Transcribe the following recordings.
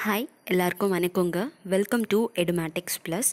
hi எல்லாருக்கும் வணக்கங்க welcome to edumatics plus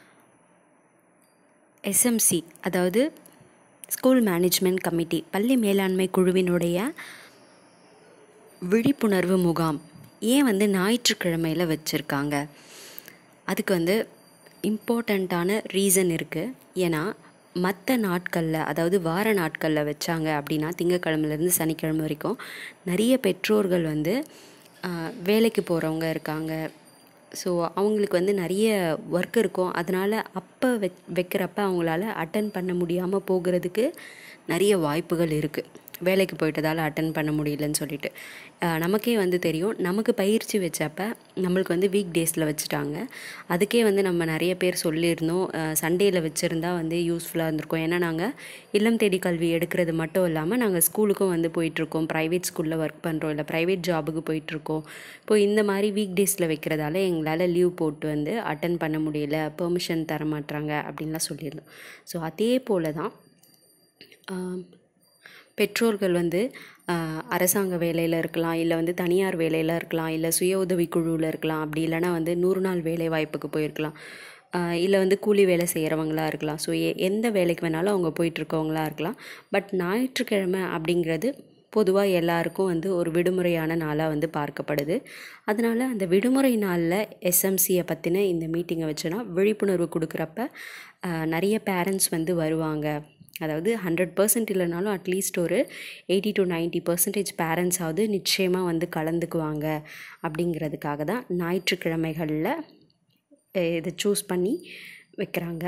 SMC அதாவது ஸ்கூல் மேனேஜ்மெண்ட் கமிட்டி பள்ளி மேலாண்மை குழுவினுடைய விழிப்புணர்வு முகாம் ஏன் வந்து ஞாயிற்றுக்கிழமையில் வச்சுருக்காங்க அதுக்கு வந்து இம்பார்ட்டண்ட்டான ரீசன் இருக்குது ஏன்னா மற்ற நாட்களில் அதாவது வார நாட்களில் வச்சாங்க அப்படின்னா திங்கக்கிழமைலேருந்து சனிக்கிழமை வரைக்கும் நிறைய பெற்றோர்கள் வந்து ஆஹ், வேலைக்கு போகிறவங்க இருக்காங்க ஸோ அவங்களுக்கு வந்து நிறைய ஒர்க் இருக்கும் அதனால் அப்போ வெ வைக்கிறப்ப அவங்களால அட்டன் பண்ண முடியாமல் போகிறதுக்கு நிறைய வாய்ப்புகள் இருக்குது வேலைக்கு போயிட்டதால் அட்டன் பண்ண முடியலன்னு சொல்லிட்டு ஆஹ், நமக்கே வந்து தெரியும் நமக்கு பயிற்சி வச்சப்ப நம்மளுக்கு வந்து வீக் டேஸில் வச்சுட்டாங்க அதுக்கே வந்து நம்ம நிறைய பேர் சொல்லியிருந்தோம் சண்டேயில் வச்சுருந்தா வந்து யூஸ்ஃபுல்லாக இருந்திருக்கும் ஏன்னா நாங்கள் இல்லம் தேடி கல்வி எடுக்கிறது மட்டும் இல்லாமல் நாங்கள் ஸ்கூலுக்கும் வந்து போயிட்டுருக்கோம் ப்ரைவேட் ஸ்கூலில் ஒர்க் பண்ணுறோம் இல்லை ப்ரைவேட் ஜாபுக்கு போயிட்டுருக்கோம் இப்போ இந்த மாதிரி வீக் டேஸில் வைக்கிறதால எங்களால் லீவ் போட்டு வந்து அட்டன் பண்ண முடியல பெர்மிஷன் தர மாட்றாங்க அப்படின்லாம் சொல்லியிருந்தோம் ஸோ அதே போல் தான் ஆம், பெற்றோர்கள் வந்து ஆஹ், அரசாங்க வேலையில் இருக்கலாம் இல்லை வந்து தனியார் வேலையில் இருக்கலாம் இல்லை சுய உதவி குழுவில் இருக்கலாம் அப்படி இல்லைன்னா வந்து நூறு நாள் வேலை வாய்ப்புக்கு போயிருக்கலாம் ஆஹ், இல்லை வந்து கூலி வேலை செய்கிறவங்களா இருக்கலாம் ஸோ எந்த வேலைக்கு வேணாலும் அவங்க போயிட்டுருக்கவங்களா இருக்கலாம் பட் ஞாயிற்றுக்கிழமை அப்படிங்கிறது பொதுவாக எல்லாருக்கும் வந்து ஒரு விடுமுறையான நாளாக வந்து பார்க்கப்படுது அதனால் அந்த விடுமுறை நாளில் எஸ்எம்சியை பற்றின இந்த மீட்டிங்கை வச்சோன்னா விழிப்புணர்வு கொடுக்குறப்ப ஆஹ், நிறைய பேரண்ட்ஸ் வந்து வருவாங்க அதாவது ஹண்ட்ரட் பர்சன்ட் இல்லைனாலும் அட்லீஸ்ட் ஒரு எயிட்டி டு 90% பர்சன்டேஜ் பேரண்ட்ஸாவது நிச்சயமாக வந்து கலந்துக்குவாங்க அப்படிங்கிறதுக்காக தான் ஞாயிற்றுக்கிழமைகளில் அஹ், இதை சூஸ் பண்ணி வைக்கிறாங்க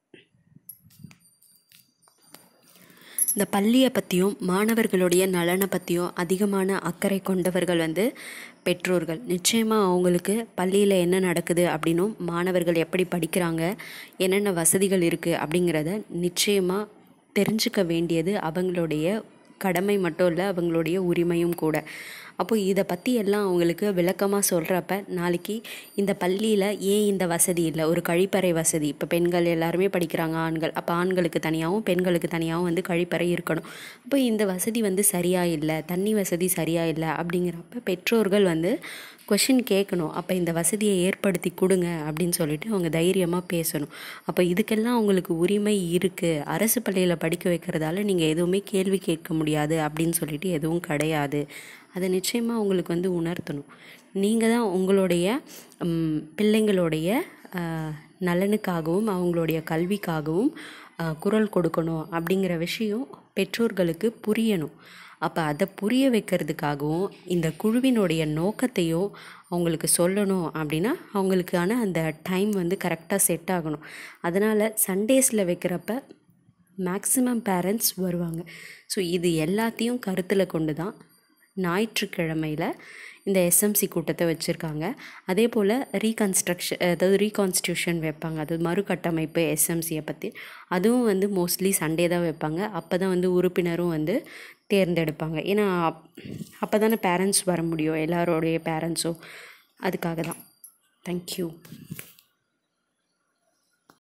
இந்த பள்ளியை பற்றியும் மாணவர்களுடைய நலனை பற்றியும் அதிகமான அக்கறை கொண்டவர்கள் வந்து பெற்றோர்கள் நிச்சயமாக அவங்களுக்கு பள்ளியில் என்ன நடக்குது அப்படின்னும் மாணவர்கள் எப்படி படிக்கிறாங்க என்னென்ன வசதிகள் இருக்குது அப்படிங்கிறத நிச்சயமாக தெரிஞ்சுக்க வேண்டியது அவங்களுடைய கடமை மட்டும் இல்லை அவங்களுடைய உரிமையும் கூட அப்போ இதை பற்றி எல்லாம் அவங்களுக்கு விளக்கமாக சொல்கிறப்ப நாளைக்கு இந்த பள்ளியில் ஏன் இந்த வசதி இல்லை ஒரு கழிப்பறை வசதி இப்போ பெண்கள் எல்லாருமே படிக்கிறாங்க ஆண்கள் அப்போ ஆண்களுக்கு தனியாகவும் பெண்களுக்கு தனியாகவும் வந்து கழிப்பறை இருக்கணும் அப்போ இந்த வசதி வந்து சரியாக இல்லை தண்ணி வசதி சரியாக இல்லை அப்படிங்கிறப்ப பெற்றோர்கள் வந்து கொஷின் கேட்கணும் அப்போ இந்த வசதியை ஏற்படுத்தி கொடுங்க அப்படின்னு சொல்லிட்டு அவங்க தைரியமாக பேசணும் அப்போ இதுக்கெல்லாம் அவங்களுக்கு உரிமை இருக்குது அரசு பள்ளியில் படிக்க வைக்கிறதால நீங்கள் எதுவுமே கேள்வி கேட்க முடியாது அப்படின்னு சொல்லிட்டு எதுவும் கிடையாது அதை நிச்சயமாக அவங்களுக்கு வந்து உணர்த்தணும் நீங்கள் தான் உங்களுடைய ம், பிள்ளைங்களுடைய ஆஹ், நலனுக்காகவும் அவங்களுடைய கல்விக்காகவும் ஆஹ், குரல் கொடுக்கணும் அப்படிங்கிற விஷயம் பெற்றோர்களுக்கு புரியணும் அப்போ அதை புரிய வைக்கிறதுக்காகவும் இந்த குழுவினுடைய நோக்கத்தையும் அவங்களுக்கு சொல்லணும் அப்படின்னா அவங்களுக்கான அந்த டைம் வந்து கரெக்டாக செட் ஆகணும் அதனால் சண்டேஸில் வைக்கிறப்ப மேக்ஸிமம் பேரண்ட்ஸ் வருவாங்க ஸோ இது எல்லாத்தையும் கருத்தில் கொண்டு தான் ஞாயிற்றுக்கிழமையில் இந்த எஸ்எம்சி கூட்டத்தை வச்சுருக்காங்க அதே போல் ரீகன்ஸ்ட்ரக்ஷன் அதாவது ரீகான்ஸ்டியூஷன் வைப்பாங்க அது மறுகட்டமைப்பு எஸ்எம்சியை பற்றி அதுவும் வந்து மோஸ்ட்லி சண்டே தான் வைப்பாங்க அப்போ தான் வந்து உறுப்பினரும் வந்து தேர்ந்தெடுப்பாங்க ஏன்னா அப்போ தானே பேரண்ட்ஸ் வர முடியும் எல்லாரோடைய பேரண்ட்ஸும் அதுக்காக தான் தேங்க்யூ